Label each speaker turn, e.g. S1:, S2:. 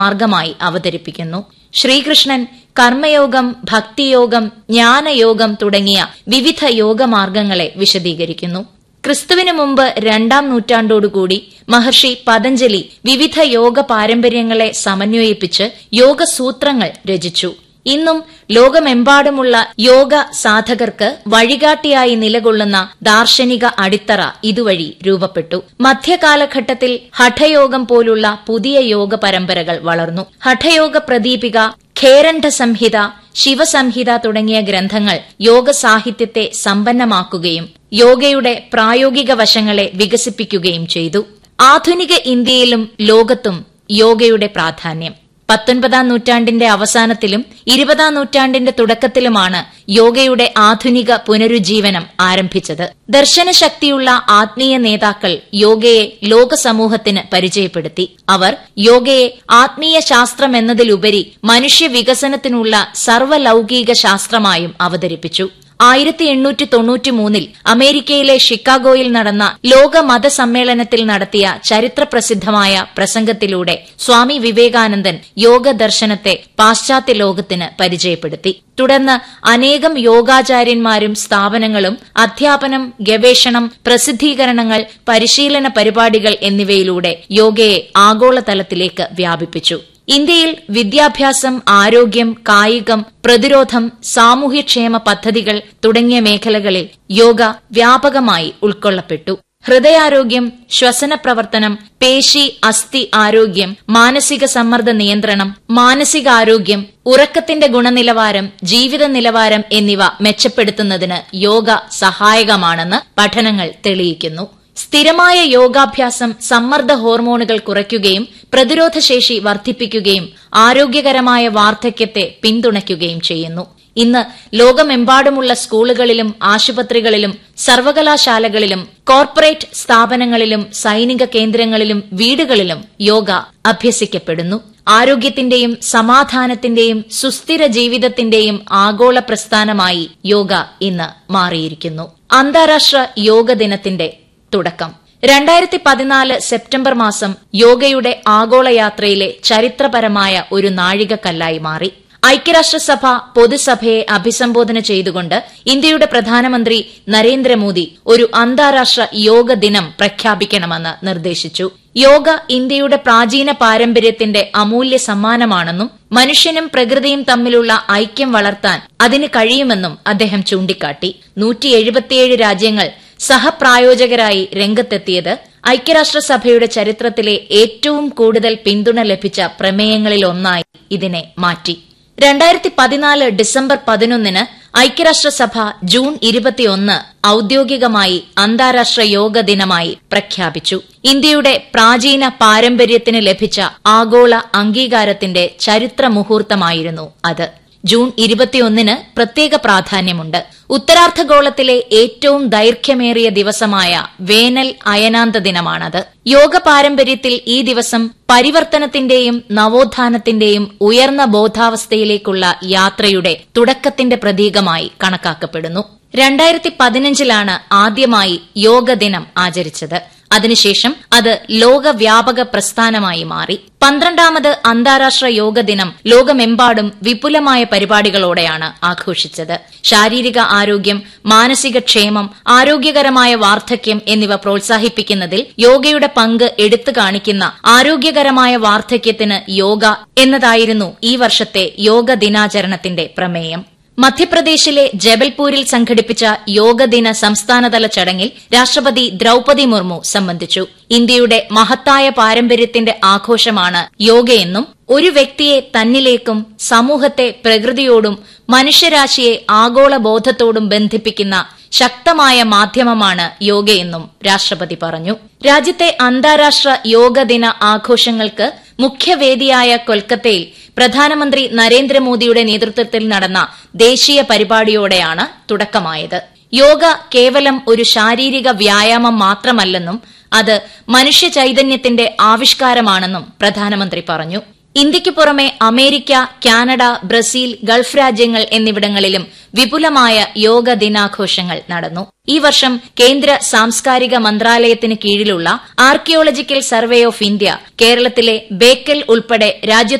S1: മാർഗമായി അവതരിപ്പിക്കുന്നു ശ്രീകൃഷ്ണൻ കർമ്മയോഗം ഭക്തിയോഗം ജ്ഞാനയോഗം തുടങ്ങിയ വിവിധ യോഗമാർഗങ്ങളെ വിശദീകരിക്കുന്നു ക്രിസ്തുവിനു മുമ്പ് രണ്ടാം നൂറ്റാണ്ടോടുകൂടി മഹർഷി പതഞ്ജലി വിവിധ യോഗ പാരമ്പര്യങ്ങളെ സമന്വയിപ്പിച്ച് യോഗസൂത്രങ്ങൾ രചിച്ചു ഇന്നും ലോകമെമ്പാടുമുള്ള യോഗ സാധകർക്ക് വഴികാട്ടിയായി നിലകൊള്ളുന്ന ദാർശനിക അടിത്തറ ഇതുവഴി രൂപപ്പെട്ടു മധ്യകാലഘട്ടത്തിൽ ഹഠയോഗം പോലുള്ള പുതിയ യോഗ പരമ്പരകൾ വളർന്നു ഹഠയോഗ പ്രദീപിക ഖേരണ്ഡ സംഹിത ശിവസംഹിത തുടങ്ങിയ ഗ്രന്ഥങ്ങൾ യോഗ സാഹിത്യത്തെ സമ്പന്നമാക്കുകയും യോഗയുടെ പ്രായോഗിക വശങ്ങളെ വികസിപ്പിക്കുകയും ചെയ്തു ആധുനിക ഇന്ത്യയിലും ലോകത്തും യോഗയുടെ പ്രാധാന്യം പത്തൊൻപതാം നൂറ്റാണ്ടിന്റെ അവസാനത്തിലും ഇരുപതാം നൂറ്റാണ്ടിന്റെ തുടക്കത്തിലുമാണ് യോഗയുടെ ആധുനിക പുനരുജ്ജീവനം ആരംഭിച്ചത് ദർശനശക്തിയുള്ള ആത്മീയ നേതാക്കൾ യോഗയെ ലോകസമൂഹത്തിന് പരിചയപ്പെടുത്തി അവർ യോഗയെ ആത്മീയ ശാസ്ത്രം എന്നതിലുപരി മനുഷ്യ വികസനത്തിനുള്ള സർവ്വലൌകിക ശാസ്ത്രമായും അവതരിപ്പിച്ചു ആയിരത്തി എണ്ണൂറ്റി തൊണ്ണൂറ്റി മൂന്നിൽ അമേരിക്കയിലെ ഷിക്കാഗോയിൽ നടന്ന ലോക മതസമ്മേളനത്തിൽ നടത്തിയ ചരിത്രപ്രസിദ്ധമായ പ്രസംഗത്തിലൂടെ സ്വാമി വിവേകാനന്ദൻ യോഗ ദർശനത്തെ പാശ്ചാത്യ ലോകത്തിന് പരിചയപ്പെടുത്തി തുടർന്ന് അനേകം യോഗാചാര്യന്മാരും സ്ഥാപനങ്ങളും അധ്യാപനം ഗവേഷണം പ്രസിദ്ധീകരണങ്ങൾ പരിശീലന പരിപാടികൾ എന്നിവയിലൂടെ യോഗയെ ആഗോളതലത്തിലേക്ക് വ്യാപിപ്പിച്ചു ഇന്ത്യയിൽ വിദ്യാഭ്യാസം ആരോഗ്യം കായികം പ്രതിരോധം സാമൂഹ്യക്ഷേമ പദ്ധതികൾ തുടങ്ങിയ മേഖലകളിൽ യോഗ വ്യാപകമായി ഉൾക്കൊള്ളപ്പെട്ടു ഹൃദയാരോഗ്യം ശ്വസന പ്രവർത്തനം പേശി അസ്ഥി ആരോഗ്യം മാനസിക സമ്മർദ്ദ നിയന്ത്രണം മാനസികാരോഗ്യം ഉറക്കത്തിന്റെ ഗുണനിലവാരം ജീവിത നിലവാരം എന്നിവ മെച്ചപ്പെടുത്തുന്നതിന് യോഗ സഹായകമാണെന്ന് പഠനങ്ങൾ തെളിയിക്കുന്നു സ്ഥിരമായ യോഗാഭ്യാസം സമ്മർദ്ദ ഹോർമോണുകൾ കുറയ്ക്കുകയും പ്രതിരോധശേഷി വർദ്ധിപ്പിക്കുകയും ആരോഗ്യകരമായ വാർദ്ധക്യത്തെ പിന്തുണയ്ക്കുകയും ചെയ്യുന്നു ഇന്ന് ലോകമെമ്പാടുമുള്ള സ്കൂളുകളിലും ആശുപത്രികളിലും സർവകലാശാലകളിലും കോർപ്പറേറ്റ് സ്ഥാപനങ്ങളിലും സൈനിക കേന്ദ്രങ്ങളിലും വീടുകളിലും യോഗ അഭ്യസിക്കപ്പെടുന്നു ആരോഗ്യത്തിന്റെയും സമാധാനത്തിന്റെയും സുസ്ഥിര ജീവിതത്തിന്റെയും ആഗോള പ്രസ്ഥാനമായി യോഗ ഇന്ന് മാറിയിരിക്കുന്നു അന്താരാഷ്ട്ര യോഗ ദിനത്തിന്റെ തുടക്കം രണ്ടായിരത്തി പതിനാല് സെപ്റ്റംബർ മാസം യോഗയുടെ ആഗോളയാത്രയിലെ ചരിത്രപരമായ ഒരു നാഴികക്കല്ലായി മാറി ഐക്യരാഷ്ട്രസഭ പൊതുസഭയെ അഭിസംബോധന ചെയ്തുകൊണ്ട് ഇന്ത്യയുടെ പ്രധാനമന്ത്രി നരേന്ദ്രമോദി ഒരു അന്താരാഷ്ട്ര യോഗ ദിനം പ്രഖ്യാപിക്കണമെന്ന് നിർദ്ദേശിച്ചു യോഗ ഇന്ത്യയുടെ പ്രാചീന പാരമ്പര്യത്തിന്റെ അമൂല്യ സമ്മാനമാണെന്നും മനുഷ്യനും പ്രകൃതിയും തമ്മിലുള്ള ഐക്യം വളർത്താൻ അതിന് കഴിയുമെന്നും അദ്ദേഹം ചൂണ്ടിക്കാട്ടി നൂറ്റി എഴുപത്തിയേഴ് രാജ്യങ്ങൾ സഹപ്രായോജകരായി രംഗത്തെത്തിയത് ഐക്യരാഷ്ട്രസഭയുടെ ചരിത്രത്തിലെ ഏറ്റവും കൂടുതൽ പിന്തുണ ലഭിച്ച പ്രമേയങ്ങളിലൊന്നായി ഇതിനെ മാറ്റി രണ്ടായിരത്തി പതിനാല് ഡിസംബർ പതിനൊന്നിന് ഐക്യരാഷ്ട്രസഭ ജൂൺ ഇരുപത്തിയൊന്ന് ഔദ്യോഗികമായി അന്താരാഷ്ട്ര യോഗ ദിനമായി പ്രഖ്യാപിച്ചു ഇന്ത്യയുടെ പ്രാചീന പാരമ്പര്യത്തിന് ലഭിച്ച ആഗോള അംഗീകാരത്തിന്റെ ചരിത്ര മുഹൂർത്തമായിരുന്നു അത് ജൂൺ ഇരുപത്തിയൊന്നിന് പ്രത്യേക പ്രാധാന്യമുണ്ട് ഉത്തരാർദ്ധഗോളത്തിലെ ഏറ്റവും ദൈർഘ്യമേറിയ ദിവസമായ വേനൽ അയനാന്ത ദിനമാണത് യോഗ പാരമ്പര്യത്തിൽ ഈ ദിവസം പരിവർത്തനത്തിന്റെയും നവോത്ഥാനത്തിന്റെയും ഉയർന്ന ബോധാവസ്ഥയിലേക്കുള്ള യാത്രയുടെ തുടക്കത്തിന്റെ പ്രതീകമായി കണക്കാക്കപ്പെടുന്നു രണ്ടായിരത്തി പതിനഞ്ചിലാണ് ആദ്യമായി യോഗ ദിനം ആചരിച്ചത് അതിനുശേഷം അത് ലോകവ്യാപക പ്രസ്ഥാനമായി മാറി പന്ത്രണ്ടാമത് അന്താരാഷ്ട്ര യോഗ ദിനം ലോകമെമ്പാടും വിപുലമായ പരിപാടികളോടെയാണ് ആഘോഷിച്ചത് ശാരീരിക ആരോഗ്യം മാനസിക ക്ഷേമം ആരോഗ്യകരമായ വാർദ്ധക്യം എന്നിവ പ്രോത്സാഹിപ്പിക്കുന്നതിൽ യോഗയുടെ പങ്ക് എടുത്തു കാണിക്കുന്ന ആരോഗ്യകരമായ വാർദ്ധക്യത്തിന് യോഗ എന്നതായിരുന്നു ഈ വർഷത്തെ യോഗ ദിനാചരണത്തിന്റെ പ്രമേയം മധ്യപ്രദേശിലെ ജബൽപൂരിൽ സംഘടിപ്പിച്ച യോഗദിന സംസ്ഥാനതല ചടങ്ങിൽ രാഷ്ട്രപതി ദ്രൌപതി മുർമു സംബന്ധിച്ചു ഇന്ത്യയുടെ മഹത്തായ പാരമ്പര്യത്തിന്റെ ആഘോഷമാണ് യോഗയെന്നും ഒരു വ്യക്തിയെ തന്നിലേക്കും സമൂഹത്തെ പ്രകൃതിയോടും മനുഷ്യരാശിയെ ആഗോള ബോധത്തോടും ബന്ധിപ്പിക്കുന്ന ശക്തമായ മാധ്യമമാണ് യോഗയെന്നും രാഷ്ട്രപതി പറഞ്ഞു രാജ്യത്തെ അന്താരാഷ്ട്ര യോഗ ദിന ആഘോഷങ്ങൾക്ക് മുഖ്യവേദിയായ കൊൽക്കത്തയിൽ പ്രധാനമന്ത്രി നരേന്ദ്രമോദിയുടെ നേതൃത്വത്തിൽ നടന്ന ദേശീയ പരിപാടിയോടെയാണ് തുടക്കമായത് യോഗ കേവലം ഒരു ശാരീരിക വ്യായാമം മാത്രമല്ലെന്നും അത് മനുഷ്യ ചൈതന്യത്തിന്റെ ആവിഷ്കാരമാണെന്നും പ്രധാനമന്ത്രി പറഞ്ഞു ഇന്ത്യയ്ക്ക് പുറമെ അമേരിക്ക കാനഡ ബ്രസീൽ ഗൾഫ് രാജ്യങ്ങൾ എന്നിവിടങ്ങളിലും വിപുലമായ യോഗ ദിനാഘോഷങ്ങൾ നടന്നു ഈ വർഷം കേന്ദ്ര സാംസ്കാരിക മന്ത്രാലയത്തിന് കീഴിലുള്ള ആർക്കിയോളജിക്കൽ സർവേ ഓഫ് ഇന്ത്യ കേരളത്തിലെ ബേക്കൽ ഉൾപ്പെടെ രാജ്യത്ത്